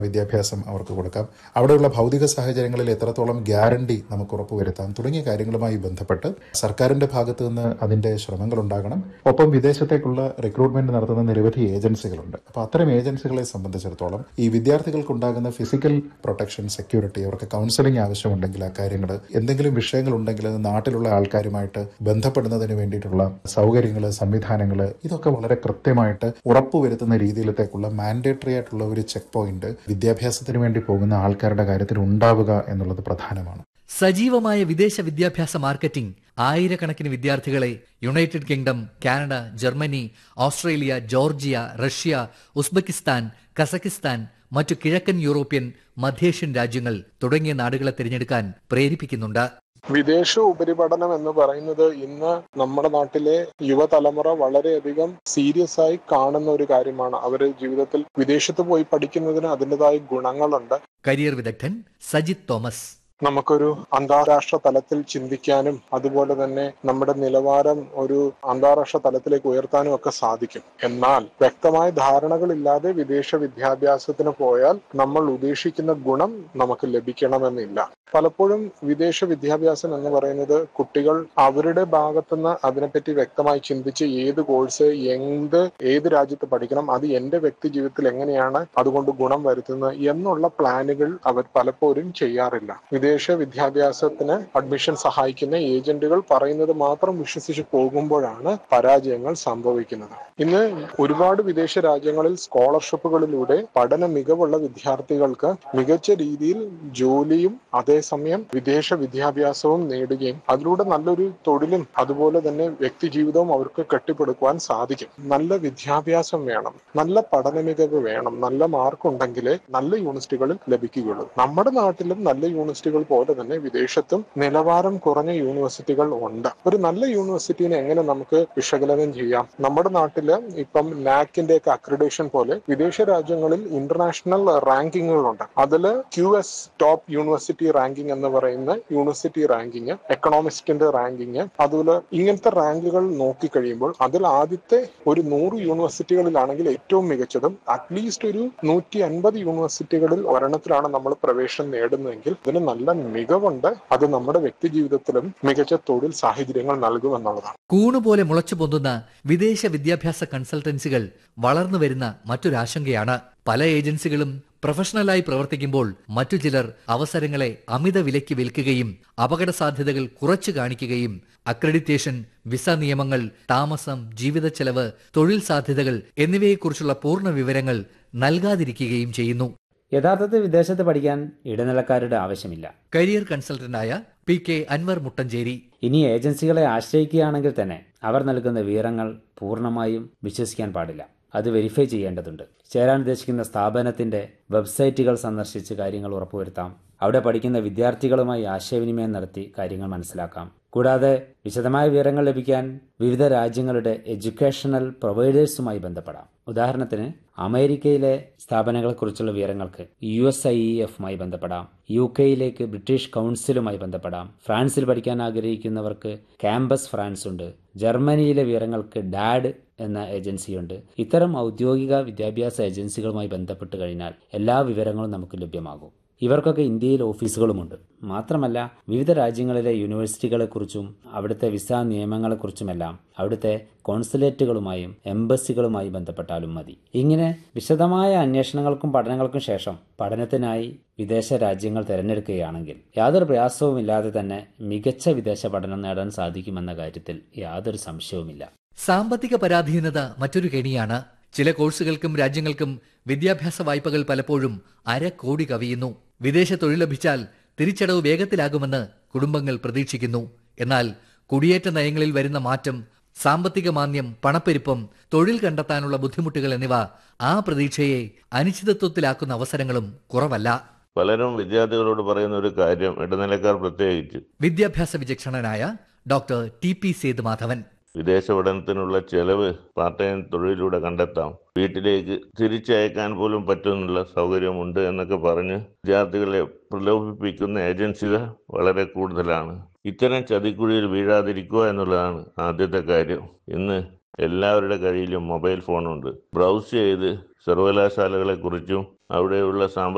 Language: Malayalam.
വിദ്യാഭ്യാസം അവർക്ക് കൊടുക്കാം അവിടെയുള്ള ഭൗതിക സാഹചര്യങ്ങളിൽ എത്രത്തോളം ഗ്യാരണ്ടി നമുക്ക് ഉറപ്പുവരുത്താം തുടങ്ങിയ കാര്യങ്ങളുമായി ബന്ധപ്പെട്ട് സർക്കാരിന്റെ ഭാഗത്തു നിന്ന് അതിന്റെ ശ്രമങ്ങൾ ഉണ്ടാകണം ഒപ്പം വിദേശത്തേക്കുള്ള റിക്രൂട്ട്മെന്റ് നടത്തുന്ന നിരവധി ഏജൻസികളുണ്ട് അപ്പോൾ അത്തരം ഏജൻസികളെ സംബന്ധിച്ചിടത്തോളം ഈ വിദ്യാർത്ഥികൾക്കുണ്ടാകുന്ന ഫിസിക്കൽ പ്രൊട്ടക്ഷൻ സെക്യൂരിറ്റി അവർക്ക് കൗൺസിലിംഗ് ആവശ്യമുണ്ടെങ്കിൽ ആ കാര്യങ്ങൾ എന്തെങ്കിലും വിഷയങ്ങൾ ഉണ്ടെങ്കിൽ അത് നാട്ടിലുള്ള ആൾക്കാരുമായിട്ട് ബന്ധപ്പെടുന്നതിന് വേണ്ടിയിട്ടുള്ള സൗകര്യങ്ങൾ സംവിധാനങ്ങൾ ഇതൊക്കെ വളരെ കൃത്യമായിട്ട് ഉറപ്പുവരുത്തുന്ന രീതിയിലത്തേക്കുള്ള മാൻഡേറ്ററി ആയിട്ടുള്ള ഒരു ചെക്ക് പോയിന്റ് വിദ്യാഭ്യാസത്തിന് വേണ്ടി പോകുന്ന ആൾക്കാരുടെ കാര്യത്തിൽ ഉണ്ടാവുക എന്നുള്ളത് പ്രധാനമാണ് സജീവമായ വിദേശ വിദ്യാഭ്യാസ മാർക്കറ്റിംഗ് ആയിരക്കണക്കിന് വിദ്യാർത്ഥികളെ United Kingdom Canada Germany Australia Georgia Russia Uzbekistan Kazakhstan മറ്റു കിഴക്കൻ യൂറോപ്യൻ മധ്യേഷ്യൻ രാജ്യങ്ങൾ തുടങ്ങിയ നാടുകളെ തിരഞ്ഞെടുക്കാൻ പ്രേരിപ്പിക്കുന്നുണ്ട് വിദേശ ഉപരിപഠനം എന്ന് പറയുന്നത് ഇന്ന് നമ്മുടെ നാട്ടിലെ യുവതലമുറ വളരെയധികം സീരിയസ് ആയി കാണുന്ന ഒരു കാര്യമാണ് അവര് ജീവിതത്തിൽ വിദേശത്ത് പോയി പഠിക്കുന്നതിന് അതിൻ്റെതായ ഗുണങ്ങളുണ്ട് കരിയർ വിദഗ്ധൻ സജിത് തോമസ് നമുക്കൊരു അന്താരാഷ്ട്ര തലത്തിൽ ചിന്തിക്കാനും അതുപോലെ തന്നെ നമ്മുടെ നിലവാരം ഒരു അന്താരാഷ്ട്ര തലത്തിലേക്ക് ഉയർത്താനും ഒക്കെ സാധിക്കും എന്നാൽ വ്യക്തമായ ധാരണകളില്ലാതെ വിദേശ വിദ്യാഭ്യാസത്തിന് പോയാൽ നമ്മൾ ഉദ്ദേശിക്കുന്ന ഗുണം നമുക്ക് ലഭിക്കണമെന്നില്ല പലപ്പോഴും വിദേശ വിദ്യാഭ്യാസം എന്ന് പറയുന്നത് കുട്ടികൾ അവരുടെ ഭാഗത്തുനിന്ന് അതിനെപ്പറ്റി വ്യക്തമായി ചിന്തിച്ച് ഏത് കോഴ്സ് എന്ത് ഏത് രാജ്യത്ത് പഠിക്കണം അത് എന്റെ വ്യക്തി ജീവിതത്തിൽ എങ്ങനെയാണ് അതുകൊണ്ട് ഗുണം വരുത്തുന്നത് എന്നുള്ള പ്ലാനുകൾ അവർ പലപ്പോഴും ചെയ്യാറില്ല വിദേശ വിദ്യാഭ്യാസത്തിന് അഡ്മിഷൻ സഹായിക്കുന്ന ഏജന്റുകൾ പറയുന്നത് മാത്രം വിശ്വസിച്ച് പോകുമ്പോഴാണ് പരാജയങ്ങൾ സംഭവിക്കുന്നത് ഇന്ന് ഒരുപാട് വിദേശ രാജ്യങ്ങളിൽ സ്കോളർഷിപ്പുകളിലൂടെ പഠന മികവുള്ള വിദ്യാർത്ഥികൾക്ക് മികച്ച രീതിയിൽ ജോലിയും അതേസമയം വിദേശ വിദ്യാഭ്യാസവും നേടുകയും അതിലൂടെ നല്ലൊരു തൊഴിലും അതുപോലെ തന്നെ വ്യക്തി ജീവിതവും അവർക്ക് കെട്ടിപ്പടുക്കുവാൻ സാധിക്കും നല്ല വിദ്യാഭ്യാസം വേണം നല്ല പഠന മികവ് വേണം നല്ല മാർക്ക് ഉണ്ടെങ്കിലേ നല്ല യൂണിവേഴ്സിറ്റികളിൽ ലഭിക്കുകയുള്ളൂ നമ്മുടെ നാട്ടിലും നല്ല യൂണിവേഴ്സിറ്റികൾ പോലെ തന്നെ വിദേശത്തും നിലവാരം കുറഞ്ഞ യൂണിവേഴ്സിറ്റികൾ ഉണ്ട് ഒരു നല്ല യൂണിവേഴ്സിറ്റിനെ എങ്ങനെ നമുക്ക് വിശകലനം ചെയ്യാം നമ്മുടെ നാട്ടില് ഇപ്പം നാക്കിന്റെ ഒക്കെ അക്രഡേഷൻ പോലെ വിദേശ രാജ്യങ്ങളിൽ ഇന്റർനാഷണൽ റാങ്കിങ്ങുകളുണ്ട് അതിൽ Q S top university ranking എന്ന് പറയുന്ന യൂണിവേഴ്സിറ്റി റാങ്കിങ് എക്കണോമിസ്റ്റിന്റെ റാങ്കിങ് അതുപോലെ ഇങ്ങനത്തെ റാങ്കുകൾ നോക്കിക്കഴിയുമ്പോൾ അതിൽ ആദ്യത്തെ ഒരു നൂറ് യൂണിവേഴ്സിറ്റികളിലാണെങ്കിൽ ഏറ്റവും മികച്ചതും അറ്റ്ലീസ്റ്റ് ഒരു നൂറ്റി അൻപത് യൂണിവേഴ്സിറ്റികളിൽ ഒരെണ്ണത്തിലാണ് നമ്മൾ പ്രവേശനം നേടുന്നതെങ്കിൽ ഇതിന് നല്ല മികവുണ്ട് അത് നമ്മുടെ വ്യക്തി ജീവിതത്തിലും മികച്ച തൊഴിൽ സാഹചര്യങ്ങൾ നൽകുമെന്നുള്ളതാണ് കൂണുപോലെ മുളച്ചു പൊന്തുന്ന വിദേശ വിദ്യാഭ്യാസ കൺസൾട്ടൻസികൾ വളർന്നു വരുന്ന മറ്റൊരാശങ്കയാണ് പല ഏജൻസികളും പ്രൊഫഷണലായി പ്രവർത്തിക്കുമ്പോൾ മറ്റു ചിലർ അവസരങ്ങളെ അമിത വിലയ്ക്ക് വിൽക്കുകയും അപകട സാധ്യതകൾ കുറച്ചു കാണിക്കുകയും അക്രഡിറ്റേഷൻ വിസ നിയമങ്ങൾ താമസം ജീവിത ചെലവ് തൊഴിൽ സാധ്യതകൾ എന്നിവയെക്കുറിച്ചുള്ള പൂർണ്ണ വിവരങ്ങൾ നൽകാതിരിക്കുകയും ചെയ്യുന്നു യഥാർത്ഥത്തിൽ വിദേശത്ത് പഠിക്കാൻ ഇടനിലക്കാരുടെ ആവശ്യമില്ല കരിയർ കൺസൾട്ടന്റായ പി കെ അൻവർ മുട്ടഞ്ചേരി ഇനി ഏജൻസികളെ ആശ്രയിക്കുകയാണെങ്കിൽ തന്നെ അവർ നൽകുന്ന വിവരങ്ങൾ പൂർണ്ണമായും വിശ്വസിക്കാൻ പാടില്ല അത് വെരിഫൈ ചെയ്യേണ്ടതുണ്ട് ചേരാൻ ഉദ്ദേശിക്കുന്ന സ്ഥാപനത്തിന്റെ വെബ്സൈറ്റുകൾ സന്ദർശിച്ച് കാര്യങ്ങൾ ഉറപ്പുവരുത്താം അവിടെ പഠിക്കുന്ന വിദ്യാർത്ഥികളുമായി ആശയവിനിമയം നടത്തി കാര്യങ്ങൾ മനസ്സിലാക്കാം കൂടാതെ വിശദമായ വിവരങ്ങൾ ലഭിക്കാൻ വിവിധ രാജ്യങ്ങളുടെ എഡ്യൂക്കേഷണൽ പ്രൊവൈഡേഴ്സുമായി ബന്ധപ്പെടാം ഉദാഹരണത്തിന് അമേരിക്കയിലെ സ്ഥാപനങ്ങളെക്കുറിച്ചുള്ള വിവരങ്ങൾക്ക് യു എസ് ഐ ഇ എഫുമായി ബന്ധപ്പെടാം യു കെയിലേക്ക് ബ്രിട്ടീഷ് കൗൺസിലുമായി ബന്ധപ്പെടാം ഫ്രാൻസിൽ പഠിക്കാൻ ആഗ്രഹിക്കുന്നവർക്ക് ക്യാമ്പസ് ഫ്രാൻസ് ഉണ്ട് ജർമ്മനിയിലെ വിവരങ്ങൾക്ക് ഡാഡ് എന്ന ഏജൻസിയുണ്ട് ഇത്തരം ഔദ്യോഗിക വിദ്യാഭ്യാസ ഏജൻസികളുമായി ബന്ധപ്പെട്ട് കഴിഞ്ഞാൽ എല്ലാ വിവരങ്ങളും നമുക്ക് ലഭ്യമാകും ഇവർക്കൊക്കെ ഇന്ത്യയിൽ ഓഫീസുകളുമുണ്ട് മാത്രമല്ല വിവിധ രാജ്യങ്ങളിലെ യൂണിവേഴ്സിറ്റികളെക്കുറിച്ചും അവിടുത്തെ വിസ നിയമങ്ങളെക്കുറിച്ചുമെല്ലാം അവിടുത്തെ കോൺസുലേറ്റുകളുമായും എംബസികളുമായി ബന്ധപ്പെട്ടാലും മതി ഇങ്ങനെ വിശദമായ അന്വേഷണങ്ങൾക്കും പഠനങ്ങൾക്കും ശേഷം പഠനത്തിനായി വിദേശ രാജ്യങ്ങൾ തിരഞ്ഞെടുക്കുകയാണെങ്കിൽ യാതൊരു പ്രയാസവുമില്ലാതെ തന്നെ മികച്ച വിദേശ പഠനം നേടാൻ സാധിക്കുമെന്ന കാര്യത്തിൽ യാതൊരു സംശയവുമില്ല സാമ്പത്തിക പരാധീനത മറ്റൊരു കെണിയാണ് ചില കോഴ്സുകൾക്കും രാജ്യങ്ങൾക്കും വിദ്യാഭ്യാസ വായ്പകൾ പലപ്പോഴും അര കോടി കവിയുന്നു വിദേശ തൊഴിൽ ലഭിച്ചാൽ തിരിച്ചടവ് വേഗത്തിലാകുമെന്ന് കുടുംബങ്ങൾ പ്രതീക്ഷിക്കുന്നു എന്നാൽ കുടിയേറ്റ നയങ്ങളിൽ വരുന്ന മാറ്റം സാമ്പത്തിക മാന്ദ്യം പണപ്പെരുപ്പം തൊഴിൽ കണ്ടെത്താനുള്ള ബുദ്ധിമുട്ടുകൾ എന്നിവ ആ പ്രതീക്ഷയെ അനിശ്ചിതത്വത്തിലാക്കുന്ന അവസരങ്ങളും കുറവല്ല പലരും വിദ്യാർത്ഥികളോട് പറയുന്ന ഒരു കാര്യം ഇടനിലക്കാർ പ്രത്യേകിച്ച് വിദ്യാഭ്യാസ വിചക്ഷണനായ ഡോക്ടർ ടി പി സേതുമാധവൻ വിദേശ പഠനത്തിനുള്ള ചെലവ് പാർട്ട് ടൈം തൊഴിലിലൂടെ കണ്ടെത്താം വീട്ടിലേക്ക് തിരിച്ചയക്കാൻ പോലും പറ്റുന്നുള്ള സൗകര്യമുണ്ട് എന്നൊക്കെ പറഞ്ഞ് വിദ്യാർത്ഥികളെ പ്രലോഭിപ്പിക്കുന്ന ഏജൻസികൾ വളരെ കൂടുതലാണ് ഇത്തരം ചതിക്കുഴിയിൽ വീഴാതിരിക്കുക എന്നുള്ളതാണ് ആദ്യത്തെ കാര്യം ഇന്ന് എല്ലാവരുടെ കയ്യിലും മൊബൈൽ ഫോണുണ്ട് ബ്രൗസ് ചെയ്ത് സർവകലാശാലകളെക്കുറിച്ചും അവിടെയുള്ള സാമ്പത്തിക